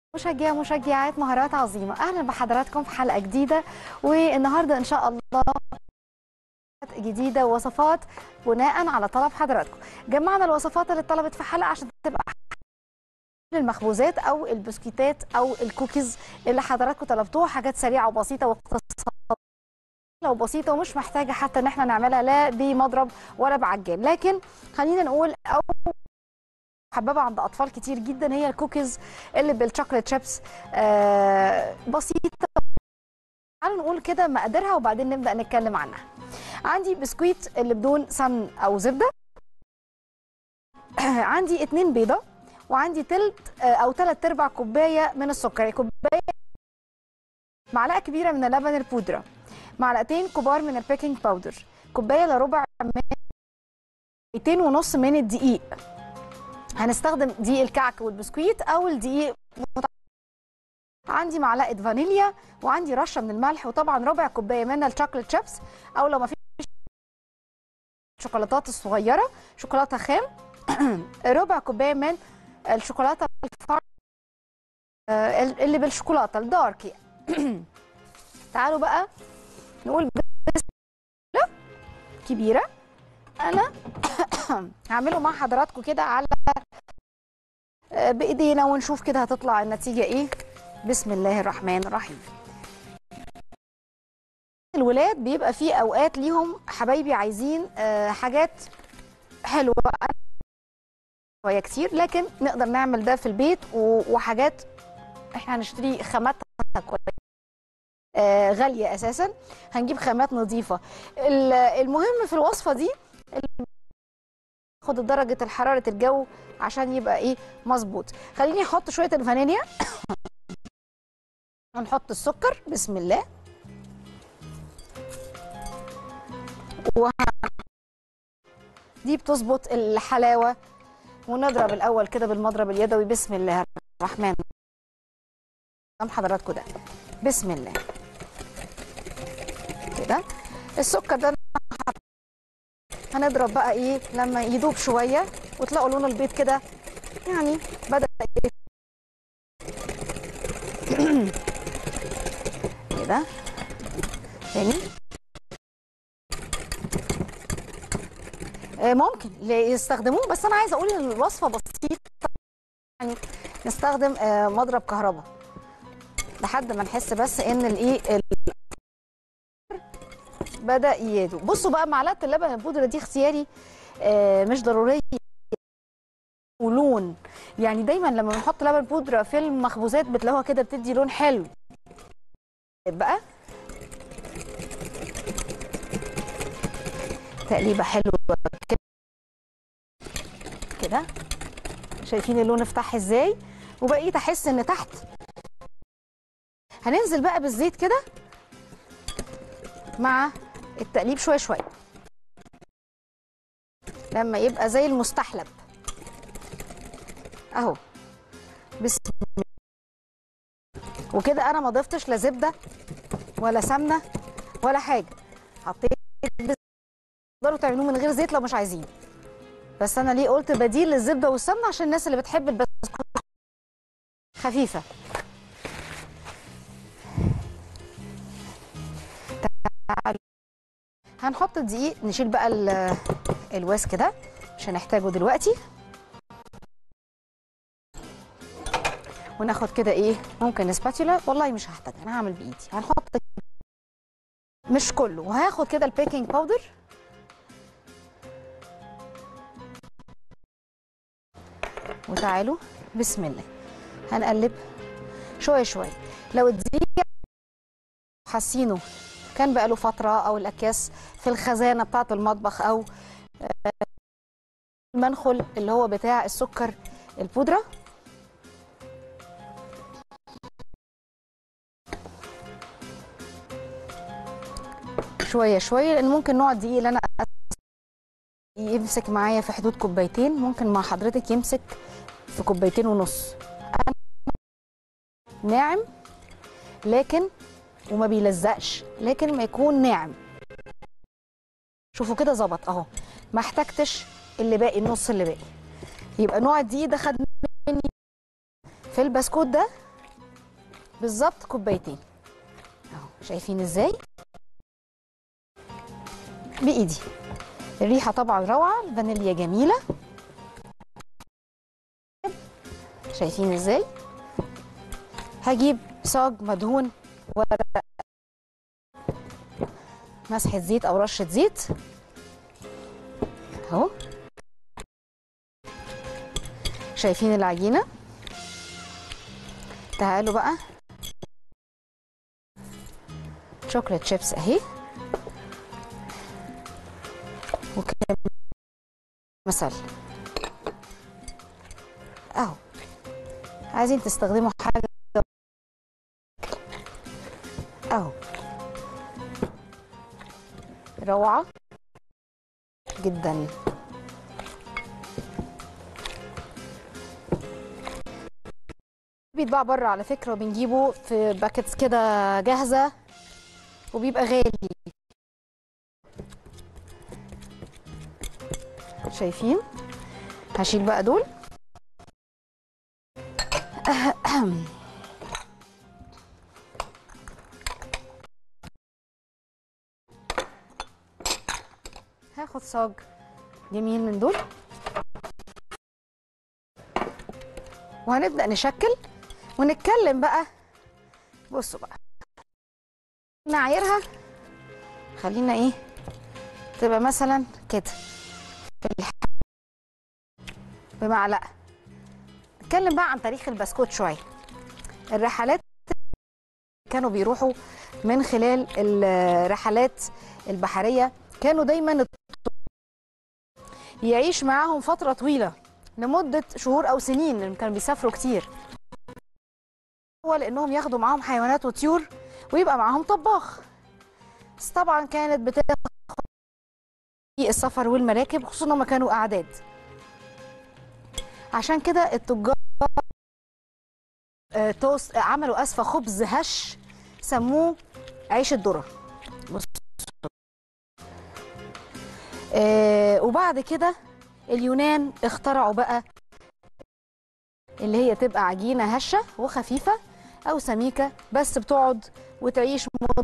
مشجع مشجعات مهارات عظيمة أهلا بحضراتكم في حلقة جديدة والنهاردة إن شاء الله جديدة وصفات بناء على طلب حضراتكم جمعنا الوصفات اللي اتطلبت في حلقة عشان تبقى المخبوزات أو البسكيتات أو الكوكيز اللي حضراتكم طلبتوها حاجات سريعة وبسيطة واقتصادية لو بسيطة ومش محتاجة حتى إن احنا نعملها لا بمضرب ولا بعجان لكن خلينا نقول أو محببه عند اطفال كتير جدا هي الكوكيز اللي بالشوكليت شيبس آه بسيطه تعالوا نقول كده مقاديرها وبعدين نبدا نتكلم عنها عندي بسكويت اللي بدون سمن او زبده عندي اتنين بيضه وعندي تلت آه او تلت ارباع كوبايه من السكر يعني كوبايه معلقه كبيره من اللبن البودره معلقتين كبار من البيكنج باودر كوبايه الا ربع من 200 ونص من الدقيق هنستخدم دقيق الكعك والبسكويت او الدقيق عندي معلقه فانيليا وعندي رشه من الملح وطبعا ربع كوبايه من الشوكليت شيبس او لو ما فيش الشوكولاتات الصغيره شوكولاته خام ربع كوبايه من الشوكولاته الفار اللي بالشوكولاته الدارك تعالوا بقى نقول كبيره انا هعمله مع حضراتكم كده على بايدينا ونشوف كده هتطلع النتيجه ايه بسم الله الرحمن الرحيم الولاد بيبقى في اوقات ليهم حبايبي عايزين حاجات حلوه شويه كتير لكن نقدر نعمل ده في البيت وحاجات احنا هنشتري خاماتها كويسه غاليه اساسا هنجيب خامات نظيفه المهم في الوصفه دي خد درجه الحراره الجو عشان يبقى ايه مظبوط خليني احط شويه الفانيليا هنحط السكر بسم الله وه... دي بتظبط الحلاوه ونضرب الاول كده بالمضرب اليدوي بسم الله الرحمن الرحيم حضراتكم ده بسم الله كده السكر ده هنضرب بقى ايه لما يدوب شويه وتلاقوا لون البيض كده يعني بدا كده تاني آه ممكن يستخدموه بس انا عايزه اقول ان الوصفه بسيطه يعني نستخدم آه مضرب كهرباء لحد ما نحس بس ان الايه بدا يدوب بصوا بقى معلقه اللبن البودره دي اختياري آه مش ضروريه ولون يعني دايما لما بنحط لبن بودره في المخبوزات بتلاقوها كده بتدي لون حلو بقى تقليبه حلوه كده كده شايفين اللون افتح ازاي وبقيت احس ان تحت هننزل بقى بالزيت كده مع التقليب شويه شويه لما يبقى زي المستحلب اهو بسم الله وكده انا ما ضفتش لا زبده ولا سمنه ولا حاجه حطيت تقدروا تعملوه من غير زيت لو مش عايزين بس انا ليه قلت بديل للزبده والسمنه عشان الناس اللي بتحب البسكوت خفيفه تعالوا هنحط الدقيق نشيل بقى الواس كده مش هنحتاجه دلوقتي وناخد كده ايه ممكن سباتولا والله مش هحتاج انا هعمل بايدي هنحط مش كله وهاخد كده البيكنج باودر وتعالوا بسم الله هنقلب شويه شويه لو الدقيق حاسينه كان بقاله فتره او الاكياس في الخزانه بتاعه المطبخ او المنخل اللي هو بتاع السكر البودره شويه شويه لان ممكن نوع الدقيق اللي انا يمسك معايا في حدود كوبايتين ممكن مع حضرتك يمسك في كوبايتين ونص ناعم لكن وما بيلزقش لكن ما يكون ناعم شوفوا كده ظبط اهو ما احتجتش اللي باقي النص اللي باقي يبقى نوع الدقيق ده خد مني في البسكوت ده بالظبط كوبايتين اهو شايفين ازاي بايدي الريحه طبعا روعه الفانيليا جميله شايفين ازاي هجيب صاج مدهون ورق مسحه زيت او رشه زيت اهو شايفين العجينه تعالوا بقى شوكليت شيبس اهي وكريم مثل اهو عايزين تستخدموا حاجه اهو روعه جدا بيتباع بره على فكره وبنجيبه في باكيتس كده جاهزه وبيبقى غالي شايفين هشيل بقى دول هاخد صاج جميل من دول وهنبدأ نشكل ونتكلم بقى بصوا بقى نعايرها خلينا ايه تبقى مثلا كده في الح- بمعلقه نتكلم بقى عن تاريخ البسكوت شويه الرحلات كانوا بيروحوا من خلال الرحلات البحريه كانوا دايما الط- يعيش معاهم فتره طويله لمده شهور او سنين لأن كانوا بيسافروا كتير هو لانهم ياخدوا معاهم حيوانات وطيور ويبقى معاهم طباخ بس طبعا كانت بتاخد في السفر والمراكب خصوصا لما كانوا اعداد عشان كده التجار آه، توست آه، عملوا اسفه خبز هش سموه عيش الذره بص آه وبعد كده اليونان اخترعوا بقى اللي هي تبقى عجينه هشه وخفيفه او سميكه بس بتقعد وتعيش مدة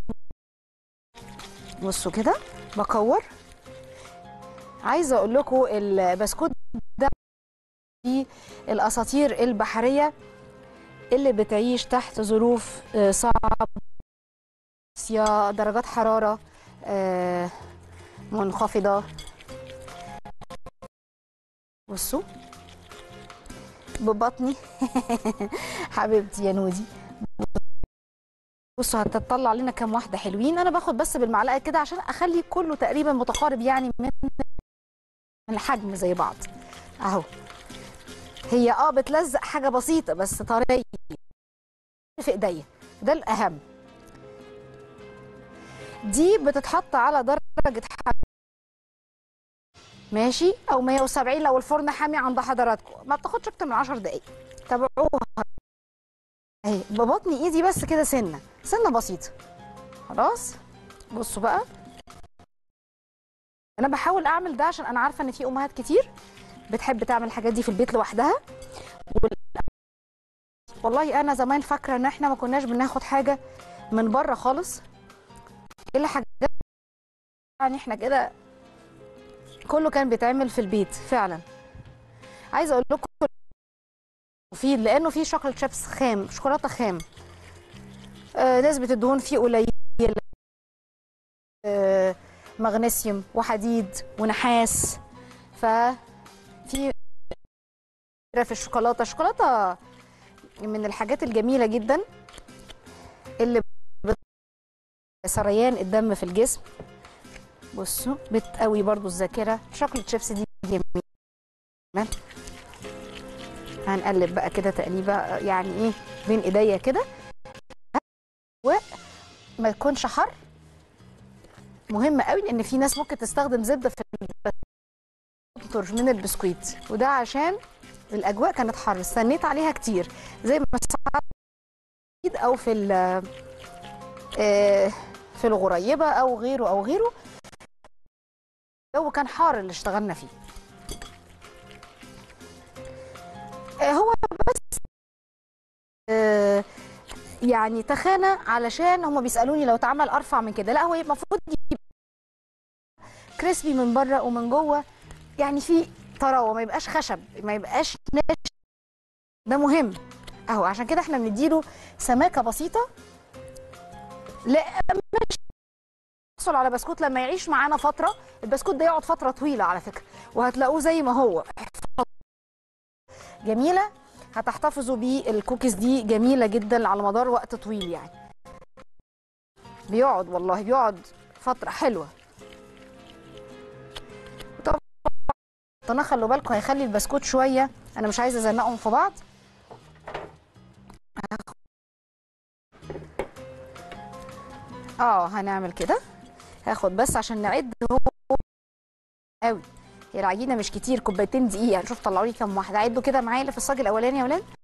بصوا كده بكور عايزه اقول لكم البسكوت ده في الاساطير البحريه اللي بتعيش تحت ظروف آه، صعبه يا درجات حراره آه، منخفضه بصوا ببطني حبيبتي يا نودي بصوا هتطلع لنا كام واحده حلوين انا باخد بس بالمعلقه كده عشان اخلي كله تقريبا متقارب يعني من من الحجم زي بعض اهو هي اه بتلزق حاجه بسيطه بس طريه في ايديا ده الاهم دي بتتحط على درجه حراره ماشي او 170 لو الفرن حامي عند حضراتكم ما بتاخدش اكتر من 10 دقائق تابعوها اهي ببطني ايدي بس كده سنه سنه بسيطه خلاص بصوا بقى انا بحاول اعمل ده عشان انا عارفه ان في امهات كتير بتحب تعمل الحاجات دي في البيت لوحدها وال... والله انا زمان فاكره ان احنا ما كناش بناخد حاجه من بره خالص الا حاجات يعني احنا كده كله كان بيتعمل في البيت فعلا عايزه اقول لكم مفيد لانه فيه شوكولاته شيبس خام شوكولاته خام آه نسبه الدهون فيه قليله آه مغنيسيوم وحديد ونحاس ففي في الشوكولاته الشوكولاته من الحاجات الجميله جدا اللي بت- سريان الدم في الجسم بصوا بتقوي برضو الذاكره شوكولاته شيبس دي جميله هنقلب بقى كده تقليبه يعني ايه بين ايديا كده وما يكونش حر مهم قوي لان في ناس ممكن تستخدم زبده في البسكوت من البسكويت وده عشان الاجواء كانت حر استنيت عليها كتير زي ما ساعات او في ال- آه، في الغريبه او غيره او غيره الجو كان حار اللي اشتغلنا فيه آه، هو بس آه، يعني تخانه علشان هم بيسالوني لو اتعمل ارفع من كده لا هو المفروض يبقى كريسبي من بره ومن جوه يعني في طراوه ما يبقاش خشب ما يبقاش ناشف ده مهم اهو عشان كده احنا بنديله سماكه بسيطه لا مش نحصل على بسكوت لما يعيش معانا فتره البسكوت ده يقعد فتره طويله على فكره وهتلاقوه زي ما هو جميله هتحتفظوا بيه الكوكيز دي جميله جدا على مدار وقت طويل يعني بيقعد والله بيقعد فتره حلوه طبعا طبعا خلوا بالكم هيخلي البسكوت شويه انا مش عايزه ازنقهم في بعض اه هنعمل كده هاخد بس عشان نعد هو قوي هي العجينه مش كتير كوبايتين دقيق هنشوف طلعوا لي كام واحده عدوا كده معايا اللي في الصاج الاولاني يا ولاد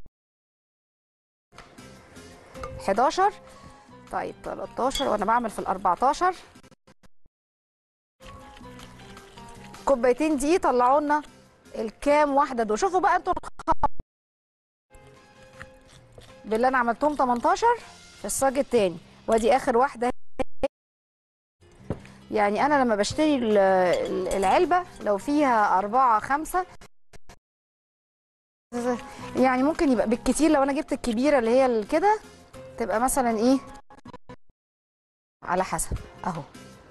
11 طيب 13 وانا بعمل في ال 14 كوبايتين دقيق طلعوا لنا الكام واحده دول شوفوا بقى انتوا باللي انا عملتهم 18 في الصاج التاني وادي اخر واحده يعني انا لما بشتري ال- ال- العلبه لو فيها أربعة خمسة يعني ممكن يبقى بالكتير لو انا جبت الكبيره اللي هي ال- كده تبقى مثلا ايه على حسب اهو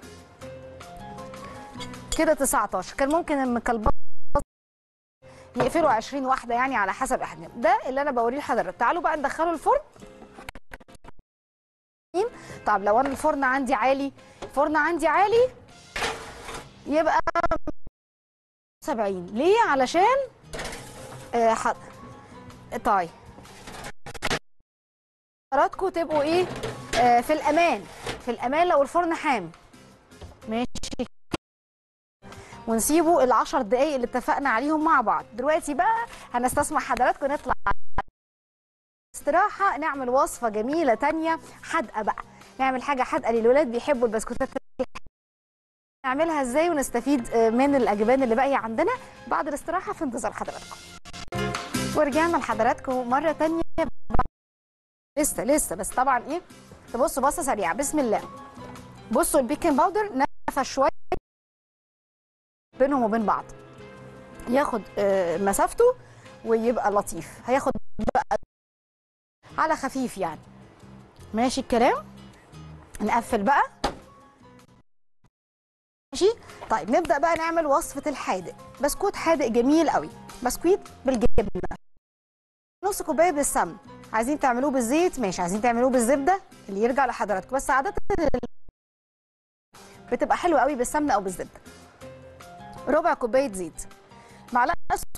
كده 19 كان ممكن المكلبات يقفلوا 20 واحده يعني على حسب احجام ده اللي انا بوريه لحضرتك تعالوا بقى ندخله الفرن طب لو انا الفرن عندي عالي الفرن عندي عالي يبقى 70 ليه علشان آه حط طيب حضراتكم تبقوا ايه آه في الامان في الامان لو الفرن حامي ماشي ونسيبه العشر دقايق اللي اتفقنا عليهم مع بعض دلوقتي بقى هنستسمح حضراتكم نطلع استراحة نعمل وصفة جميلة تانية حادقة بقى نعمل حاجة حادقة للولاد بيحبوا البسكوتات نعملها ازاي ونستفيد آه، من الاجبان اللي باقية عندنا بعد الاستراحة في انتظار حضراتكم ورجعنا لحضراتكم مرة تانية لسه لسه بس طبعا ايه تبصوا بصة سريعة بسم الله بصوا البيكنج باودر نفش شوية بينهم وبين بعض ياخد آه، مسافته ويبقى لطيف هياخد بقى على خفيف يعني ماشي الكلام نقفل بقى ماشي طيب نبدا بقى نعمل وصفه الحادق بسكوت حادق جميل قوي بسكويت بالجبنه نص كوبايه بالسمن عايزين تعملوه بالزيت ماشي عايزين تعملوه بالزبده اللي يرجع لحضراتكم بس عاده بتبقى حلوه قوي بالسمنه او بالزبده ربع كوبايه زيت معلقه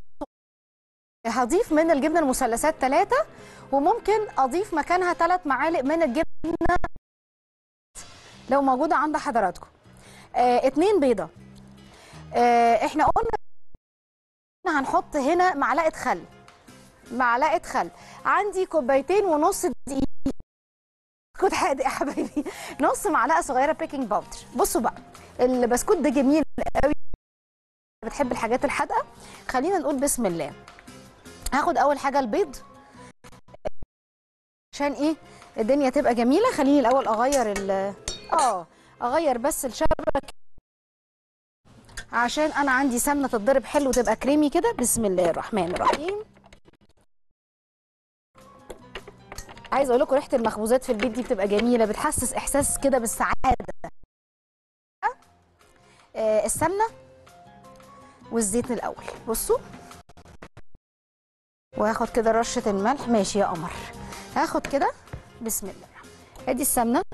هضيف من الجبنه المثلثات ثلاثه وممكن اضيف مكانها ثلاث معالق من الجبنه لو موجوده عند حضراتكم آه، اتنين بيضه آه، احنا قلنا هنحط هنا معلقه خل معلقه خل عندي كوبايتين ونص دقيق بسكوت حادق يا حبايبي نص معلقه صغيره بيكنج باودر بصوا بقى البسكوت ده جميل قوي بتحب الحاجات الحادقه خلينا نقول بسم الله هاخد اول حاجه البيض عشان ايه الدنيا تبقى جميله خليني الاول اغير ال اه اغير بس الشبكه عشان انا عندي سمنه تتضرب حلو وتبقى كريمي كده بسم الله الرحمن الرحيم عايز اقول لكم ريحه المخبوزات في البيت دي بتبقى جميله بتحسس احساس كده بالسعاده آه السمنه والزيت الاول بصوا وهاخد كده رشه الملح ماشي يا قمر هاخد كده بسم الله ادي السمنه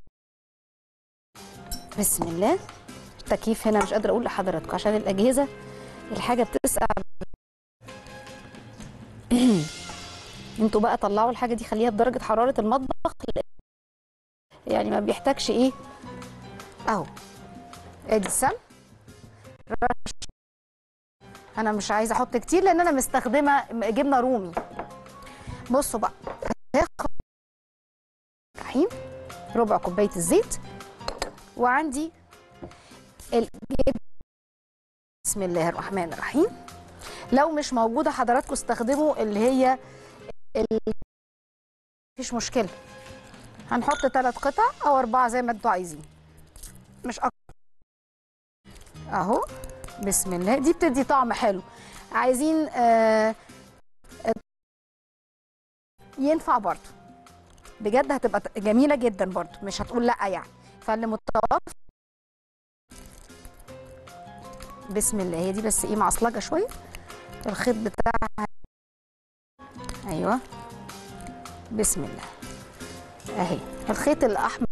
بسم الله التكييف هنا مش قادره اقول لحضراتكم عشان الاجهزه الحاجه بتسقع انتوا بقى طلعوا الحاجه دي خليها بدرجه حراره المطبخ يعني ما بيحتاجش ايه اهو ادي السمن رش انا مش عايزه احط كتير لان انا مستخدمه جبنه رومي بصوا بقى هاخد رحيم ربع كوبايه الزيت وعندي الجبنه بسم الله الرحمن الرحيم لو مش موجوده حضراتكم استخدموا اللي هي ال- مفيش مشكله هنحط ثلاث قطع او اربعه زي ما انتوا عايزين مش اكتر اهو بسم الله دي بتدي طعم حلو عايزين آه ينفع برضو بجد هتبقى جميله جدا برضو مش هتقول لا يعني فاللي متوفر بسم الله هي دي بس ايه معصلجه شويه الخيط بتاعها ايوه بسم الله اهي الخيط الاحمر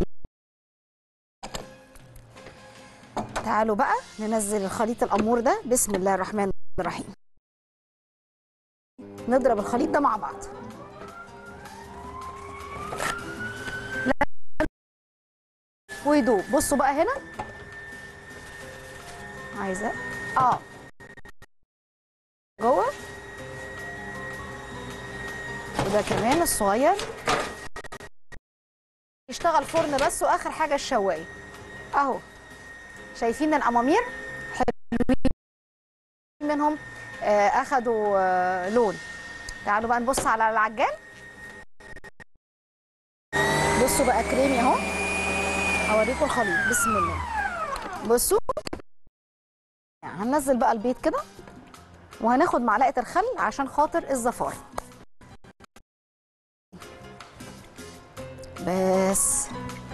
تعالوا بقى ننزل الخليط الامور ده بسم الله الرحمن الرحيم نضرب الخليط ده مع بعض ويدوب بصوا بقى هنا عايزه اه جوه وده كمان الصغير يشتغل فرن بس واخر حاجه الشوايه اهو شايفين الامامير حلوين منهم آه اخدوا آه لون تعالوا بقى نبص على العجان بصوا بقى كريمي اهو هوريكم الخليط بسم الله بصوا هننزل بقى البيض كده وهناخد معلقه الخل عشان خاطر الزفاره بس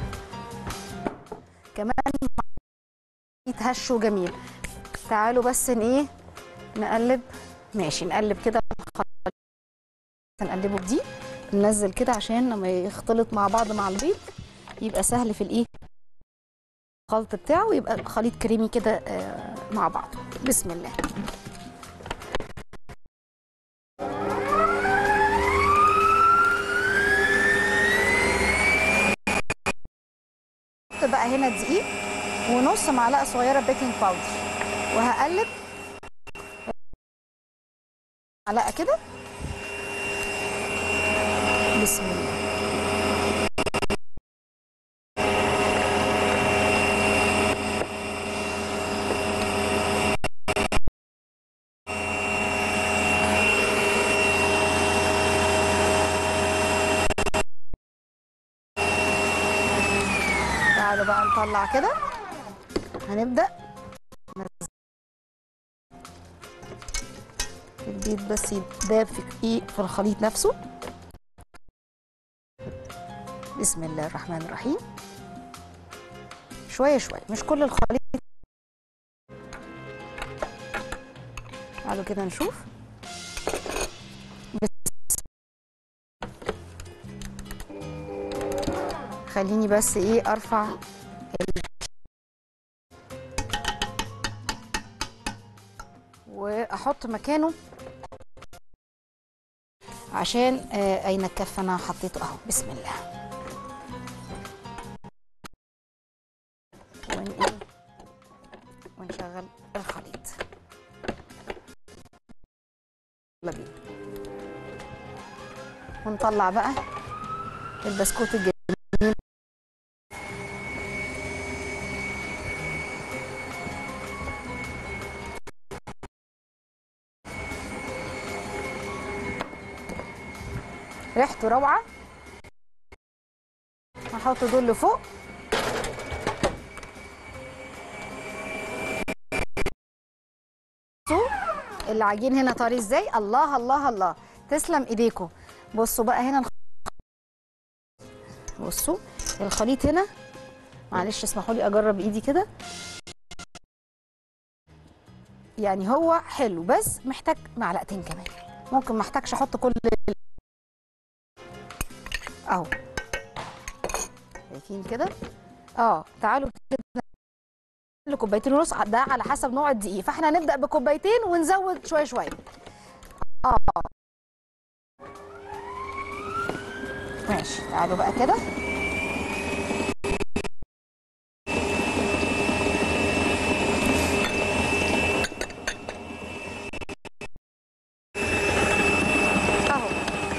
كمان يتهشوا جميل تعالوا بس ان ايه نقلب ماشي نقلب كده الخليط نقلبه بدي ننزل كده عشان لما يختلط مع بعض مع البيض يبقى سهل في الايه الخلط بتاعه ويبقى خليط كريمي كده آه، مع بعض بسم الله حط بقى هنا دقيق ونص معلقه صغيره بيكنج باودر وهقلب معلقه كده بسم الله تعالوا بقى نطلع كده هنبدأ ننزل البيض بس يداب في ايه في الخليط نفسه بسم الله الرحمن الرحيم شوية شوية مش كل الخليط تعالوا كده نشوف خليني بس ايه ارفع ال... واحط مكانه عشان آه اين الكف انا حطيته اهو بسم الله ون ايه ونشغل الخليط يلا بينا ونطلع بقى البسكوت الجميل ريحته روعه هحط دول لفوق بصوا العجين هنا طري ازاي الله الله الله تسلم ايديكم بصوا بقى هنا الخ- بصوا الخليط هنا معلش اسمحوا لي اجرب ايدي كده يعني هو حلو بس محتاج معلقتين كمان ممكن ما احتاجش احط كل ال- اهو شايفين كده اه تعالوا كده كوبايتين ونص ده على حسب نوع الدقيق فاحنا هنبدا بكوبايتين ونزود شويه شويه اه ماشي تعالوا بقى كده اهو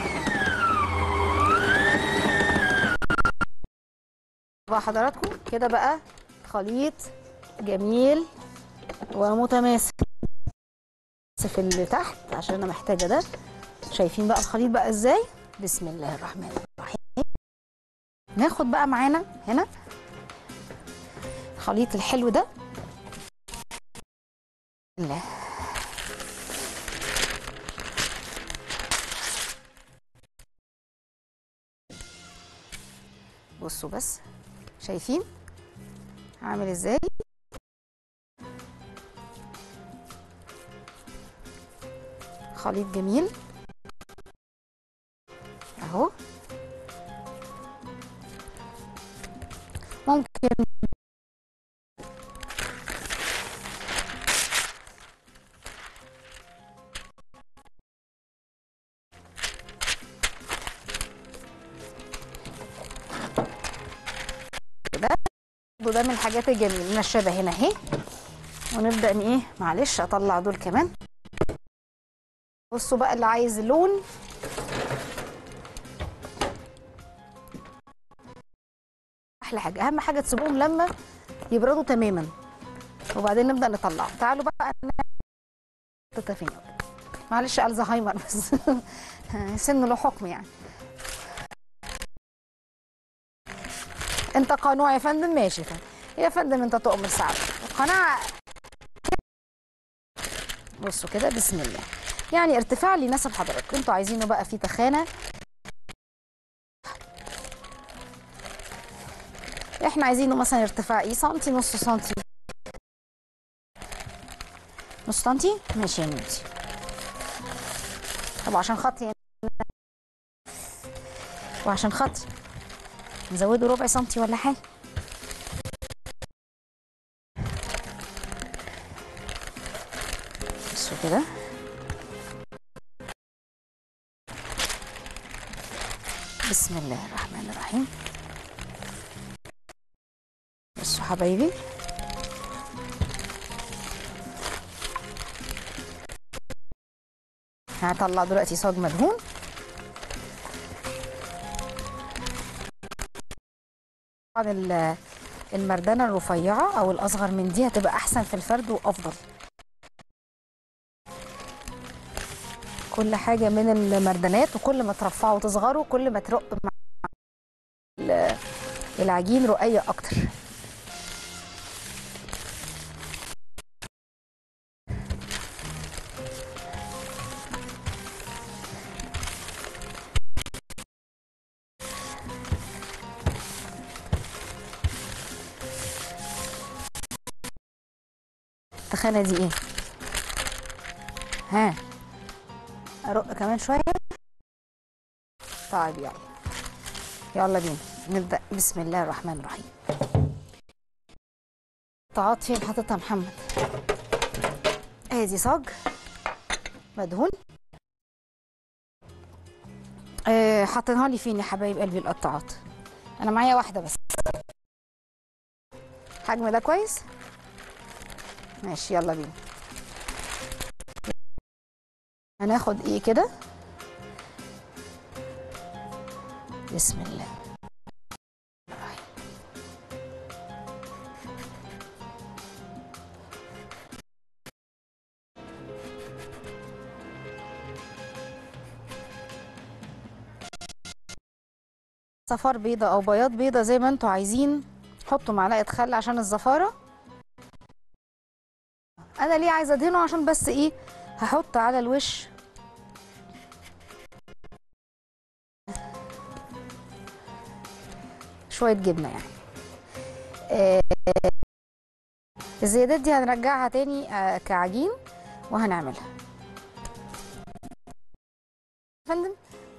بقى حضراتكم كده بقى خليط جميل ومتماسك بس في اللي تحت عشان انا محتاجه ده شايفين بقى الخليط بقى ازاي بسم الله الرحمن الرحيم ناخد بقى معانا هنا الخليط الحلو ده الله بصوا بس شايفين عامل ازاي خليط جميل اهو ممكن كده ده من الحاجات الجميله نشبه هنا اهي ونبدا ان ايه معلش اطلع دول كمان بصوا بقى اللي عايز لون احلى حاجه اهم حاجه تسيبوهم لما يبردوا تماما وبعدين نبدا نطلعهم تعالوا بقى تتفين معلش الزهايمر بس سن له حكم يعني انت قنوع يا فندم ماشي فندم. يا فندم انت تؤمر سعد القناعه بصوا كده بسم الله يعني ارتفاع اللي يناسب حضرتك انتوا عايزينه بقى في تخانه احنا عايزينه مثلا ارتفاع ايه سنتي نص سنتي نص سنتي ماشي يا نوتي طب عشان خاطري وعشان خاطري نزوده ربع سنتي ولا حاجه بصوا كده بسم الله الرحمن الرحيم بصوا حبايبي هطلع دلوقتي صاج مدهون طبعا ال- المردانه الرفيعه او الاصغر من دي هتبقى احسن في الفرد وافضل كل حاجه من المردانات وكل ما ترفعوا وتصغروا كل ما ترق مع ال- العجين رقيه اكتر التخانه دي ايه ها ارق كمان شويه طيب يلا يلا بينا نبدا بسم الله الرحمن الرحيم قطعات فين حاططها محمد ادي صاج مدهون آه حاطينها لي فين يا حبايب قلبي القطاعات انا معايا واحده بس حجم ده كويس ماشي يلا بينا هناخد ايه كده بسم الله صفار بيضة او بياض بيضة زي ما انتوا عايزين حطوا معلقة خل عشان الزفارة انا ليه عايزه ادهنه عشان بس ايه هحط على الوش شويه جبنه يعني آه، الزيادات دي هنرجعها تاني آه، كعجين وهنعملها فندم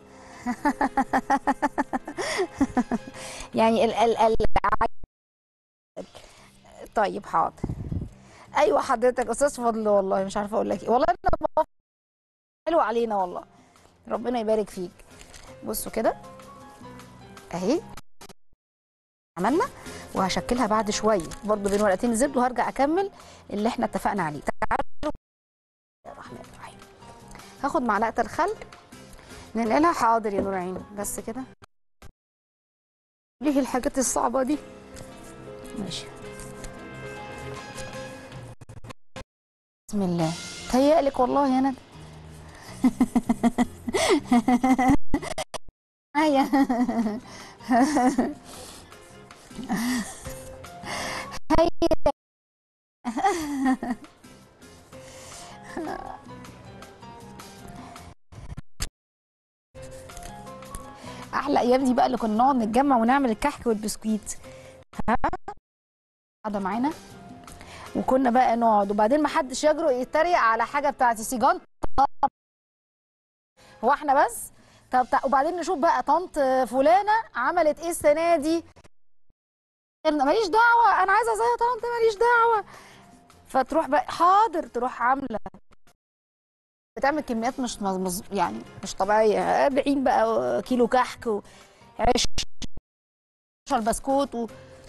يعني ال ال ال طيب حاضر ايوه حضرتك استاذ فضل والله مش عارفه اقول لك ايه والله انا بقف- حلو علينا والله ربنا يبارك فيك بصوا كده اهي عملنا وهشكلها بعد شويه برضو بين ورقتين زبد وهرجع اكمل اللي احنا اتفقنا عليه تعالوا بسم الله الرحمن الرحيم هاخد معلقه الخل ننقلها حاضر يا نور عيني بس كده ليه الحاجات الصعبه دي ماشي بسم الله تهيألك والله يا ندى معايا احلى ايام دي بقى اللي كنا نقعد نتجمع ونعمل الكحك والبسكويت ها قاعده معانا وكنا بقى نقعد وبعدين ما حدش يجرؤ يتريق على حاجه بتاعتي سيجان هو احنا بس طب تع- وبعدين نشوف بقى طنط فلانه عملت ايه السنه دي ماليش دعوه انا عايزه زي طنط ماليش دعوه فتروح بقى حاضر تروح عامله بتعمل كميات مش مز... يعني مش طبيعيه 40 بقى كيلو كحك وعيش البسكوت و...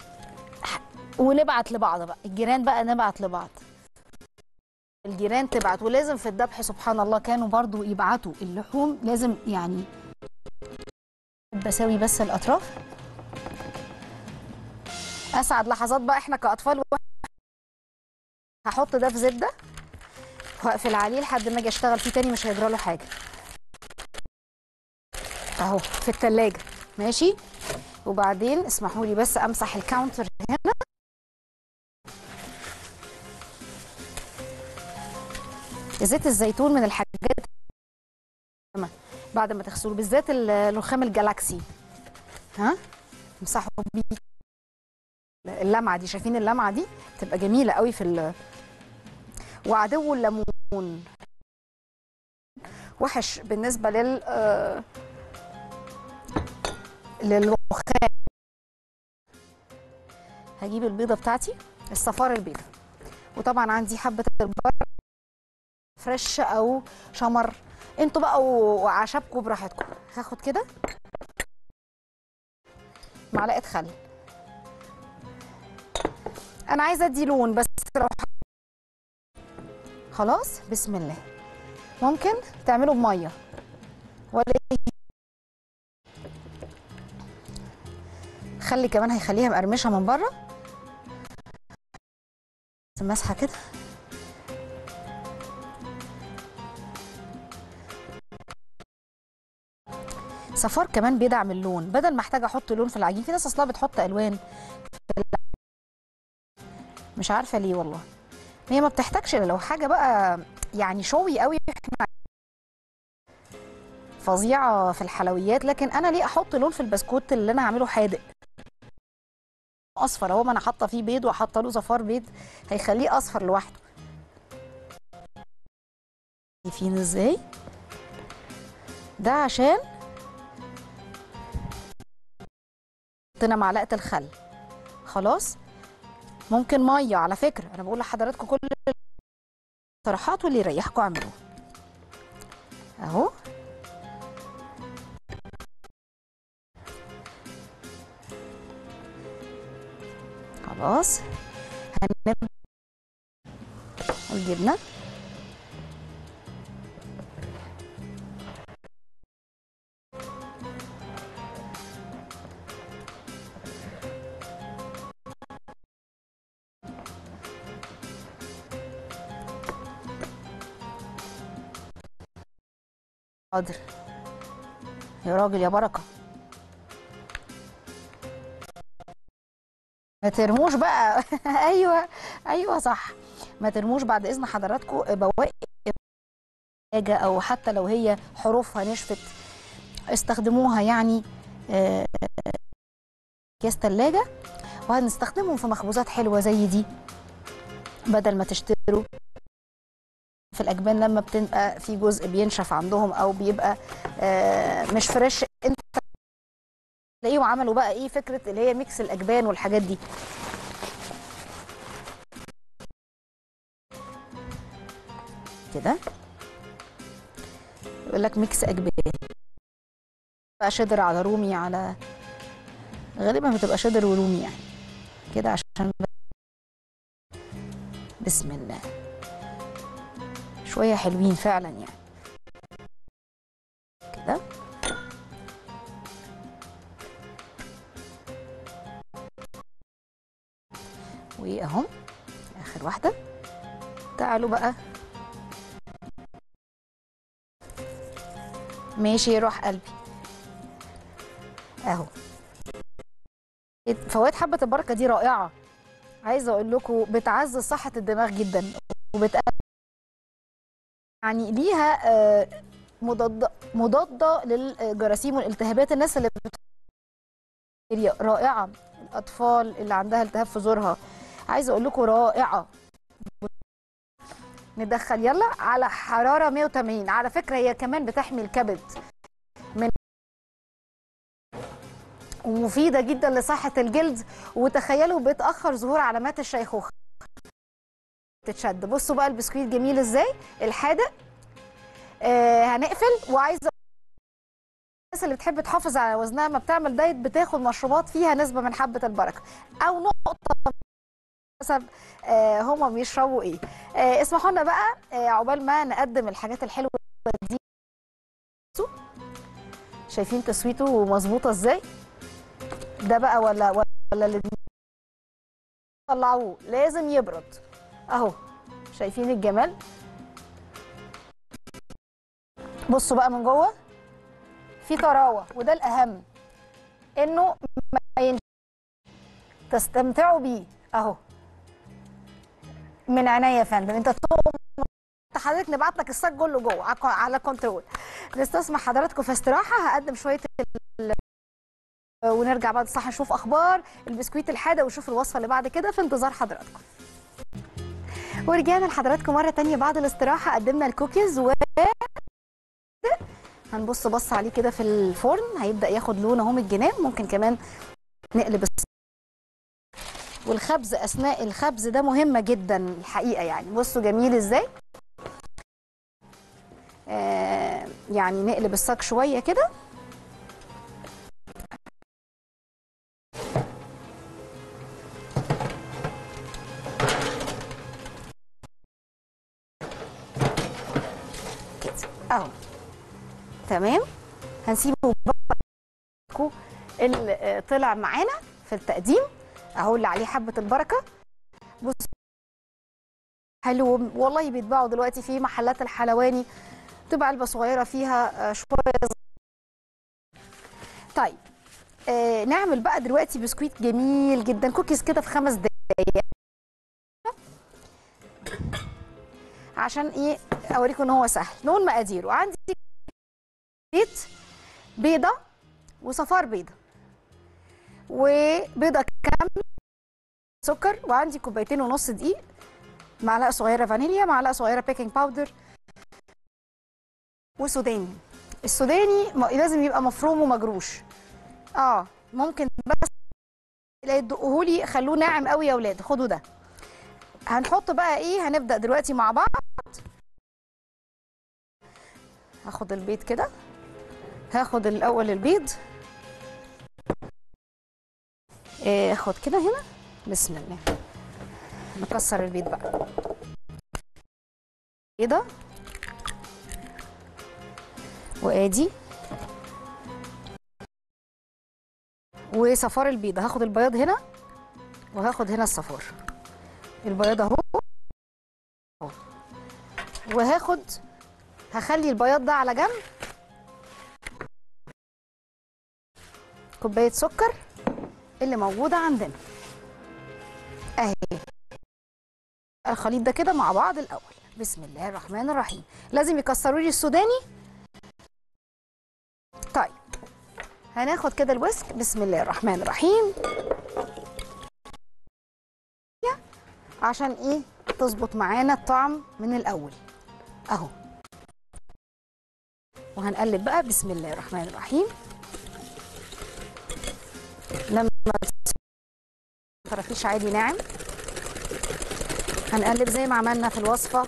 ونبعت لبعض بقى الجيران بقى نبعت لبعض الجيران تبعت ولازم في الذبح سبحان الله كانوا برضو يبعتوا اللحوم لازم يعني بساوي بس الاطراف اسعد لحظات بقى احنا كاطفال هحط ده في زبده واقفل عليه لحد ما اجي اشتغل فيه تاني مش هيجرى له حاجه اهو في التلاجة ماشي وبعدين اسمحوا لي بس امسح الكاونتر هنا زيت الزيتون من الحاجات بعد ما تغسلوه بالذات الرخام الجالاكسي ها امسحوا بيه اللمعه دي شايفين اللمعه دي تبقى جميله قوي في ال... وعدو الليمون وحش بالنسبه لل آه، للرخام هجيب البيضه بتاعتي الصفار البيضه وطبعا عندي حبه البر فريش او شمر انتوا بقى وعشابكم براحتكم هاخد كده معلقه خل انا عايزه ادي لون بس لو خلاص بسم الله ممكن تعملوا بميه ولا خلي كمان هيخليها مقرمشه من بره بس مسحه كده صفار كمان بيدعم اللون بدل ما احتاج احط لون في العجين في ناس اصلا بتحط الوان في الع- مش عارفه ليه والله هي ما بتحتاجش إلا لو حاجه بقى يعني شوي قوي احنا فظيعه في الحلويات لكن انا ليه احط لون في البسكوت اللي انا هعمله حادق اصفر اهو ما انا حاطه فيه بيض وحاطه له صفار بيض هيخليه اصفر لوحده شايفين ازاي ده عشان حطينا معلقه الخل خلاص ممكن ميه على فكره انا بقول لحضراتكم كل الاقتراحات واللي يريحكم اعملوه اهو خلاص هنبدا الجبنه حاضر يا راجل يا بركه ما ترموش بقى ايوه ايوه صح ما ترموش بعد اذن حضراتكم بواقي حاجه او حتى لو هي حروفها نشفت استخدموها يعني آه، اكياس ثلاجه وهنستخدمهم في مخبوزات حلوه زي دي بدل ما تشتروا في الاجبان لما بتبقى في جزء بينشف عندهم او بيبقى آه، مش فريش انت تلاقيهم عملوا بقى ايه فكره اللي هي ميكس الاجبان والحاجات دي كده يقول لك ميكس اجبان بقى شدر على رومي على غالبا بتبقى شدر ورومي يعني كده عشان بسم الله شويه حلوين فعلا يعني كده واهو اخر واحده تعالوا بقى ماشي روح قلبي اهو فوائد حبه البركه دي رائعه عايزه اقول لكم بتعزز صحه الدماغ جدا وبت يعني ليها آه، مضاده مضاده للجراثيم والالتهابات الناس اللي بت... رائعه الاطفال اللي عندها التهاب في زورها عايزه اقول لكم رائعه ندخل يلا على حراره 180 على فكره هي كمان بتحمي الكبد من ومفيده جدا لصحه الجلد وتخيلوا بتاخر ظهور علامات الشيخوخه تتشد بصوا بقى البسكويت جميل ازاي الحادق آه هنقفل وعايزه الناس اللي بتحب تحافظ على وزنها ما بتعمل دايت بتاخد مشروبات فيها نسبه من حبه البركه او نقطه حسب آه هما بيشربوا ايه آه اسمحوا لنا بقى آه عقبال ما نقدم الحاجات الحلوه دي بصوا. شايفين تسويته مظبوطه ازاي ده بقى ولا ولا اللي طلعوه لازم يبرد اهو شايفين الجمال بصوا بقى من جوه في طراوه وده الاهم انه ما ينش... تستمتعوا بيه اهو من عينيا يا فندم انت تقوم حضرتك نبعت لك الصاج كله جوه على- على كنترول نستسمح حضراتكم في استراحه هقدم شويه ال... ونرجع بعد الصحه نشوف اخبار البسكويت الحادق ونشوف الوصفه اللي بعد كده في انتظار حضراتكم ورجعنا لحضراتكم مره تانية بعد الاستراحه قدمنا الكوكيز و هنبص بص عليه كده في الفرن هيبدا ياخد لون اهو من الجناب ممكن كمان نقلب الص- والخبز اثناء الخبز ده مهمه جدا الحقيقه يعني بصوا جميل ازاي آه يعني نقلب الصاج شويه كده كده اهو تمام هنسيبه بقى اللي آه، طلع معانا في التقديم اهو اللي عليه حبه البركه بص حلو والله بيتباعوا دلوقتي في محلات الحلواني تبقى علبه صغيره فيها آه، شويه طيب آه نعمل بقى دلوقتي بسكويت جميل جدا كوكيز كده في خمس دقايق عشان ايه اوريكم ان هو سهل نقول مقاديره عندي بيت بيضه وصفار بيضه وبيضه كامله سكر وعندي كوبايتين ونص دقيق معلقه صغيره فانيليا معلقه صغيره بيكنج باودر وسوداني السوداني م- لازم يبقى مفروم ومجروش اه ممكن بس لا يدقهولي خلوه ناعم قوي يا اولاد خدوا ده هنحط بقى ايه هنبدا دلوقتي مع بعض هاخد البيض كده هاخد الاول البيض آه، اخد كده هنا بسم الله نكسر البيض بقى بيضه وادي وصفار البيضه هاخد البياض هنا وهاخد هنا الصفار البياض اهو أهو. وهاخد هخلي البياض ده على جنب كوبايه سكر اللي موجوده عندنا اهي الخليط ده كده مع بعض الاول بسم الله الرحمن الرحيم لازم يكسروا لي السوداني طيب هناخد كده الويسك بسم الله الرحمن الرحيم عشان ايه تظبط معانا الطعم من الاول اهو وهنقلب بقى بسم الله الرحمن الرحيم لما طرفيش عادي ناعم هنقلب زي ما عملنا في الوصفه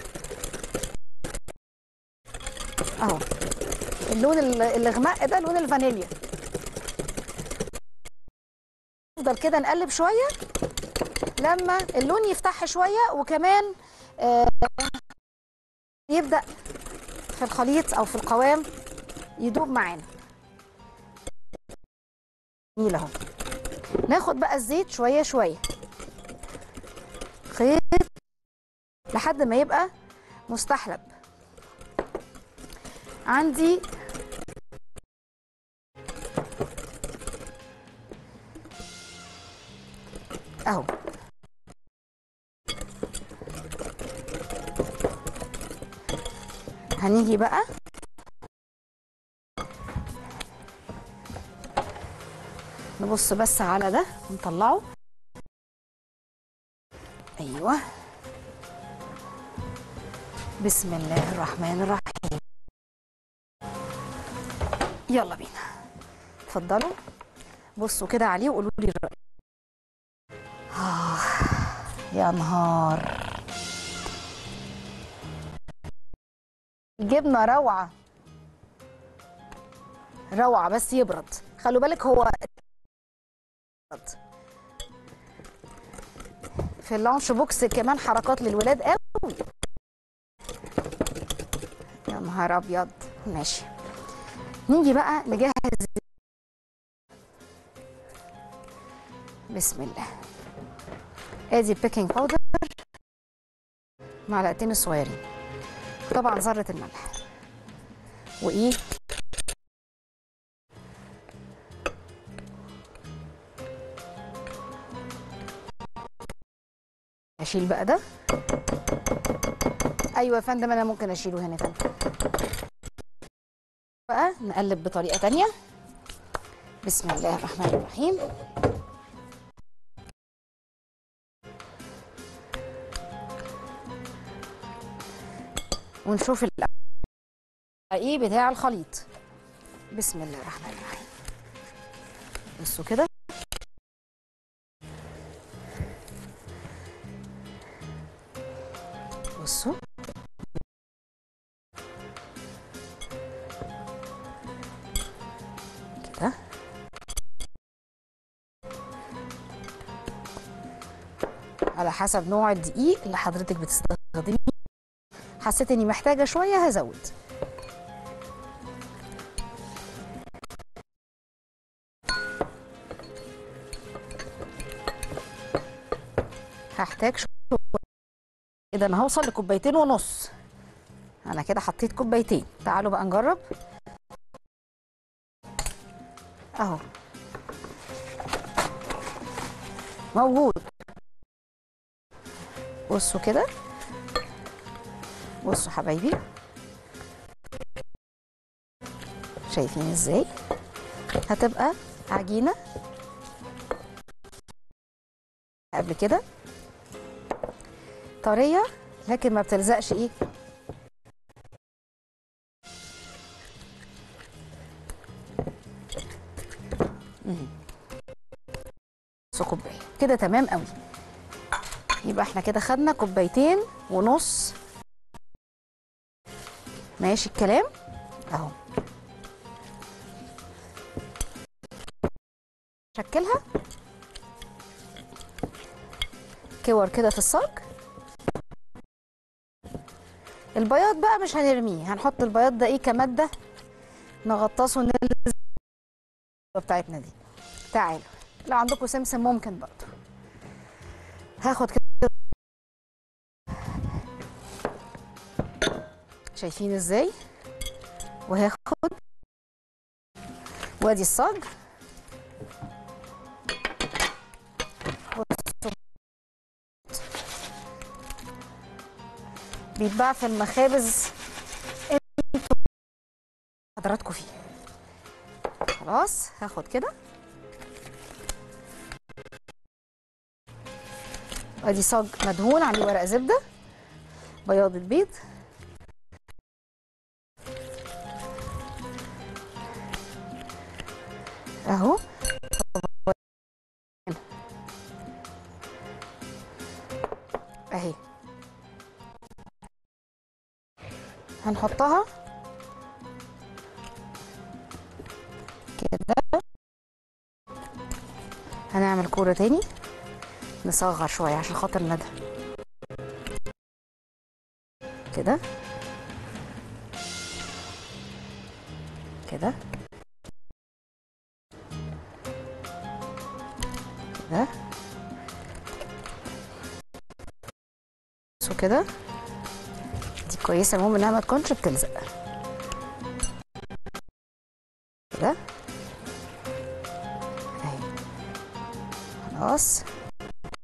اهو اللون ال- الغماء ده لون الفانيليا نفضل كده نقلب شويه لما اللون يفتح شويه وكمان آه، يبدا في الخليط او في القوام يدوب معانا جميل اهو ناخد بقى الزيت شويه شويه خيط لحد ما يبقى مستحلب عندي اهو هنيجي بقى نبص بس على ده ونطلعه ايوه بسم الله الرحمن الرحيم يلا بينا اتفضلوا بصوا كده عليه وقولوا لي الرأي آه يا نهار الجبنة روعة روعة بس يبرد خلوا بالك هو يبرد. في اللانش بوكس كمان حركات للولاد قوي يا نهار ابيض ماشي نيجي بقى نجهز بسم الله ادي البيكنج باودر معلقتين الصغيرين طبعا ذره الملح وايه اشيل بقى ده ايوه يا فندم انا ممكن اشيله هنا يا فندم بقى نقلب بطريقه تانية بسم الله الرحمن الرحيم ونشوف ال- ايه بتاع الخليط بسم الله الرحمن الرحيم بصوا كده بصوا كده على حسب نوع الدقيق اللي حضرتك بتستخدميه حسيت اني محتاجه شويه هزود هحتاج شويه اذا انا هوصل لكوبايتين ونص انا كده حطيت كوبايتين تعالوا بقى نجرب اهو موجود بصوا كده بصوا حبايبي شايفين ازاي هتبقى عجينه قبل كده طريه لكن ما بتلزقش ايه مم. نص كوبايه كده تمام قوي يبقى احنا كده خدنا كوبايتين ونص ماشي الكلام اهو شكلها كور كده في الصاج البياض بقى مش هنرميه هنحط البياض ده ايه كماده نغطسه ونلزق بتاعتنا دي تعالوا لو عندكم سمسم ممكن برضه هاخد كده شايفين ازاي وهاخد وادي الصاج بصوا. بيتباع في المخابز انتوا حضراتكم فيه خلاص هاخد كده ادي صاج مدهون عليه ورق زبده بياض البيض اهو اهي هنحطها كده هنعمل كورة تاني نصغر شوية عشان خاطر ندى كده كده كده بصوا كده دي كويسة المهم انها ما تكونش بتلزق كده اهي خلاص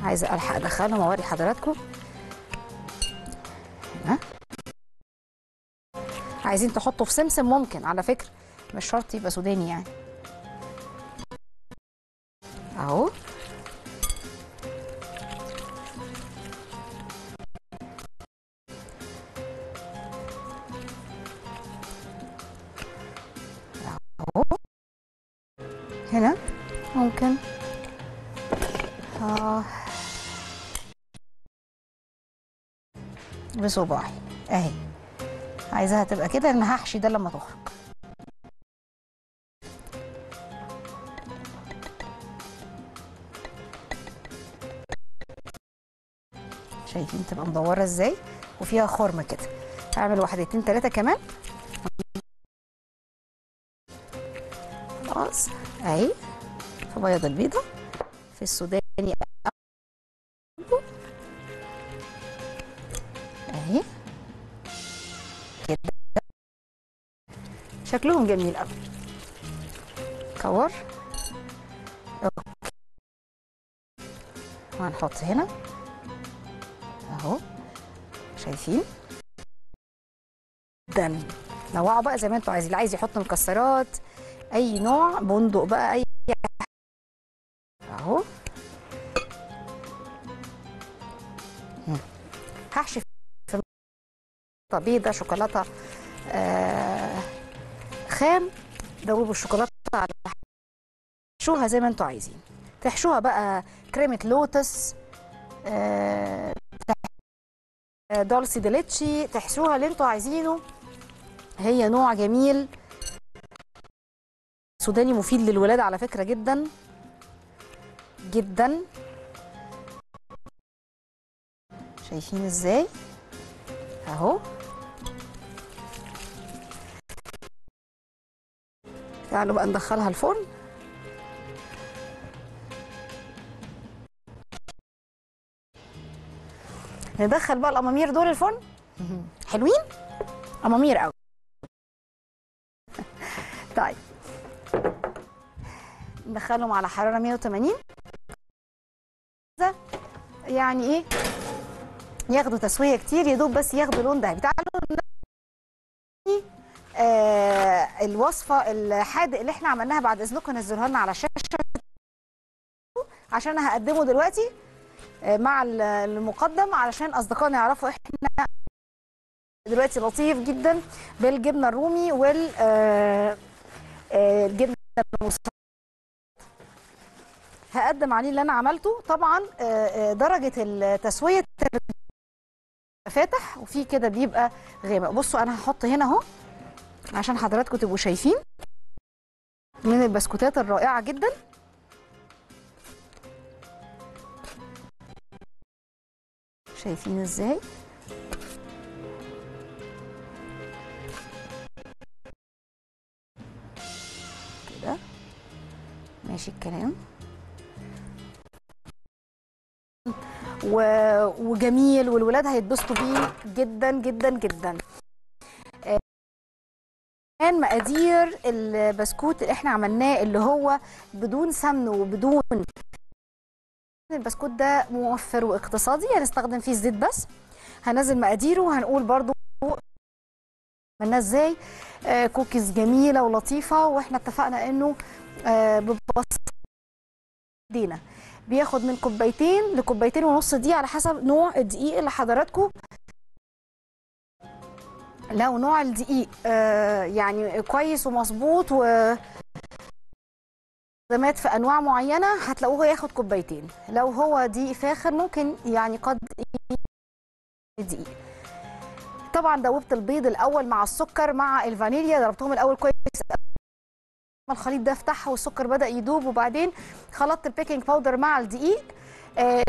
عايزه الحق ادخلهم واوري حضراتكم هنا عايزين تحطوا في سمسم ممكن على فكره مش شرط يبقى سوداني يعني اهو اهو هنا ممكن اه بصباعي اهي عايزاها تبقى كده لان هحشي ده لما تخرج شايفين تبقى مدوره ازاي وفيها خرم كده هعمل واحد اتنين تلاته كمان خلاص اهي في بياض البيضه في السوداني اهي كده شكلهم جميل قوي كور اوكي وهنحط هنا اهو شايفين جدا نوعوا بقى زي ما انتوا عايزين اللي عايز يحط مكسرات اي نوع بندق بقى اي اهو مم. هحشي في بيضه شوكولاته آه خام دوبوا الشوكولاته على تحشوها زي ما انتوا عايزين تحشوها بقى كريمه لوتس آه دولسي ديليتشي تحشوها اللي انتوا عايزينه هي نوع جميل سوداني مفيد للولاد على فكره جدا جدا شايفين ازاي اهو تعالوا بقى ندخلها الفرن ندخل بقى الامامير دول الفرن حلوين امامير قوي طيب ندخلهم على حراره 180 يعني ايه ياخدوا تسويه كتير يا دوب بس ياخدوا لون ذهبي تعالوا آه الوصفه الحادق اللي احنا عملناها بعد اذنكم نزلوها لنا على الشاشه عشان هقدمه دلوقتي آه مع المقدم علشان اصدقائنا يعرفوا احنا دلوقتي لطيف جدا بالجبنه الرومي وال آه آه الجبنه المسكره هقدم عليه اللي انا عملته طبعا درجه التسويه فاتح وفي كده بيبقى غامق بصوا انا هحط هنا اهو عشان حضراتكم تبقوا شايفين من البسكوتات الرائعه جدا شايفين ازاي كده ماشي الكلام و... وجميل والولاد هيتبسطوا بيه جدا جدا جدا كمان مقادير البسكوت اللي احنا عملناه اللي هو بدون سمن وبدون البسكوت ده موفر واقتصادي هنستخدم فيه الزيت بس هنزل مقاديره وهنقول برضو عملناه ازاي آه كوكيز جميله ولطيفه واحنا اتفقنا انه آه ببساطه دينا بياخد من كوبايتين لكوبايتين ونص دي على حسب نوع الدقيق اللي حضراتكم لو نوع الدقيق آه يعني كويس ومظبوط و خدمات في انواع معينه هتلاقوه ياخد كوبايتين لو هو دقيق فاخر ممكن يعني قد دقيق طبعا دوبت البيض الاول مع السكر مع الفانيليا ضربتهم الاول كويس الخليط ده فتح والسكر بدا يدوب وبعدين خلطت البيكنج باودر مع الدقيق آه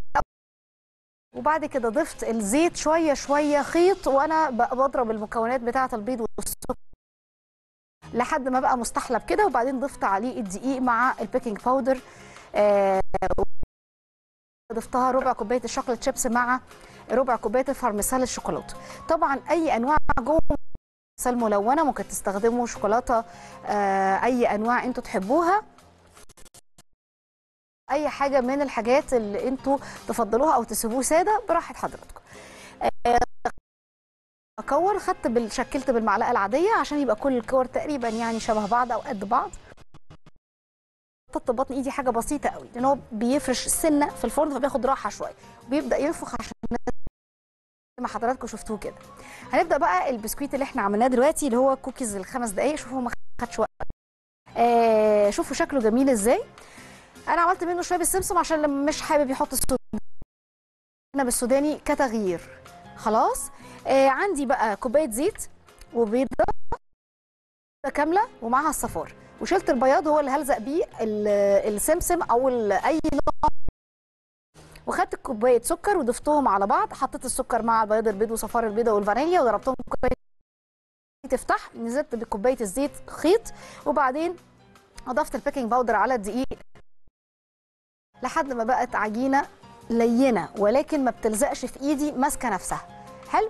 وبعد كده ضفت الزيت شويه شويه خيط وانا بضرب المكونات بتاعه البيض والسكر لحد ما بقى مستحلب كده وبعدين ضفت عليه الدقيق مع البيكنج باودر آه ضفتها ربع كوبايه الشوكولاته شيبس مع ربع كوبايه الفارميسال الشوكولاته طبعا اي انواع جوه ملونه ممكن تستخدموا شوكولاته آه اي انواع انتوا تحبوها اي حاجه من الحاجات اللي انتوا تفضلوها او تسيبوه ساده براحه حضراتكم آه، اكور خدت بال... شكلت بالمعلقه العاديه عشان يبقى كل الكور تقريبا يعني شبه بعض او قد بعض حطيت بطن ايدي حاجه بسيطه قوي لان هو بيفرش سنه في الفرن فبياخد راحه شويه وبيبدا ينفخ عشان زي ما حضراتكم شفتوه كده هنبدا بقى البسكويت اللي احنا عملناه دلوقتي اللي هو كوكيز الخمس دقائق شوفوا ما خدش وقت آه شوفوا شكله جميل ازاي انا عملت منه شويه بالسمسم عشان لما مش حابب يحط السوداني انا بالسوداني كتغيير خلاص آه عندي بقى كوبايه زيت وبيضه كامله ومعاها الصفار وشلت البياض هو اللي هلزق بيه ال- السمسم او ال- اي نوع وخدت كوبايه سكر وضفتهم على بعض حطيت السكر مع بياض البيض وصفار البيضه والفانيليا وضربتهم كويس تفتح نزلت بكوبايه الزيت خيط وبعدين اضفت البيكنج باودر على الدقيق لحد ما بقت عجينه لينه ولكن ما بتلزقش في ايدي ماسكه نفسها حلو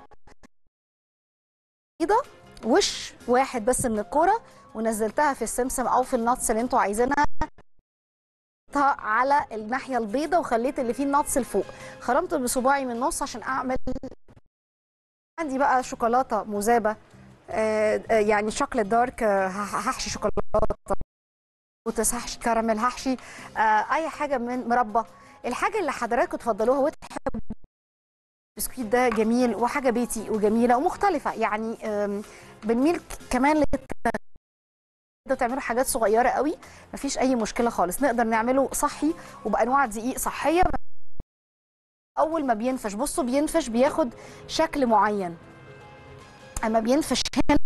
بيضه وش واحد بس من الكوره ونزلتها في السمسم او في الناتس اللي انتوا عايزينها حطيتها على الناحيه البيضه وخليت اللي فيه الناتس لفوق خرمت بصباعي من النص عشان اعمل عندي بقى شوكولاته مذابه آه، آه، يعني شوكليت دارك آه، هح- هحشي شوكولاته وتس هحشي كراميل هحشي آه، اي حاجه من مربى الحاجه اللي حضراتكم تفضلوها وتحبوا البسكويت ده جميل وحاجه بيتي وجميله ومختلفه يعني آم، بنميل ك- كمان للت- تقدروا تعملوا حاجات صغيره قوي مفيش اي مشكله خالص نقدر نعمله صحي وبانواع دقيق صحيه اول ما بينفش بصوا بينفش بياخد شكل معين اما بينفش هنا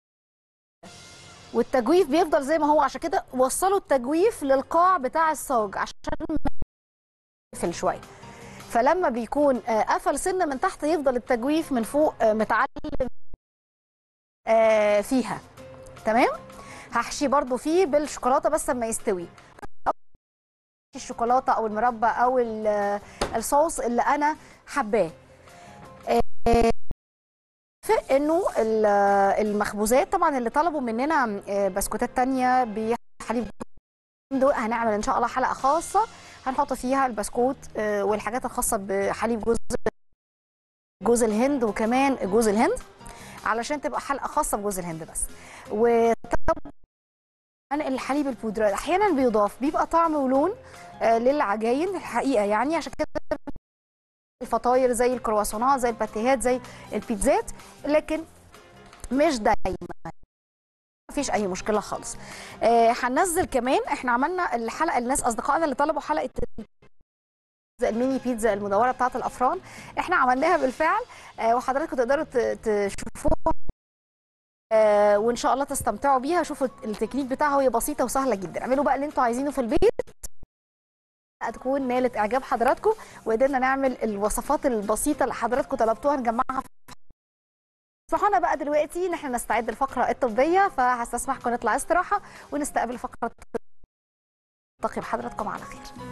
والتجويف بيفضل زي ما هو عشان كده وصلوا التجويف للقاع بتاع الصاج عشان ما يقفل شويه فلما بيكون آه، قفل سنه من تحت يفضل التجويف من فوق آه، متعلم آه، فيها تمام هحشي برضو فيه بالشوكولاته بس لما يستوي الشوكولاته او المربى او ال- الصوص اللي انا حباه آه، في انه ال- المخبوزات طبعا اللي طلبوا مننا آه، بسكوتات تانية بحليب دول هنعمل ان شاء الله حلقه خاصه هنحط فيها البسكوت آه، والحاجات الخاصه بحليب جوز جوز الهند وكمان جوز الهند علشان تبقى حلقه خاصه بجوز الهند بس وطبعا الحليب البودره احيانا بيضاف بيبقى طعم ولون آه، للعجاين الحقيقه يعني عشان كده الفطاير زي الكرواسونات زي الباتيهات زي البيتزات لكن مش دايما مفيش اي مشكله خالص آه، هننزل كمان احنا عملنا الحلقه الناس اصدقائنا اللي طلبوا حلقه بيتزا الميني بيتزا المدوره بتاعه الافران احنا عملناها بالفعل آه، وحضراتكم تقدروا ت- تشوفوها آه، وان شاء الله تستمتعوا بيها شوفوا التكنيك بتاعها وهي بسيطه وسهله جدا اعملوا بقى اللي انتوا عايزينه في البيت تكون نالت اعجاب حضراتكم وقدرنا نعمل الوصفات البسيطه اللي حضراتكم طلبتوها نجمعها اسمحوا لنا بقى دلوقتي ان احنا نستعد الفقره الطبيه فهستسمحكم نطلع استراحه ونستقبل فقره الطبيه بحضراتكم على خير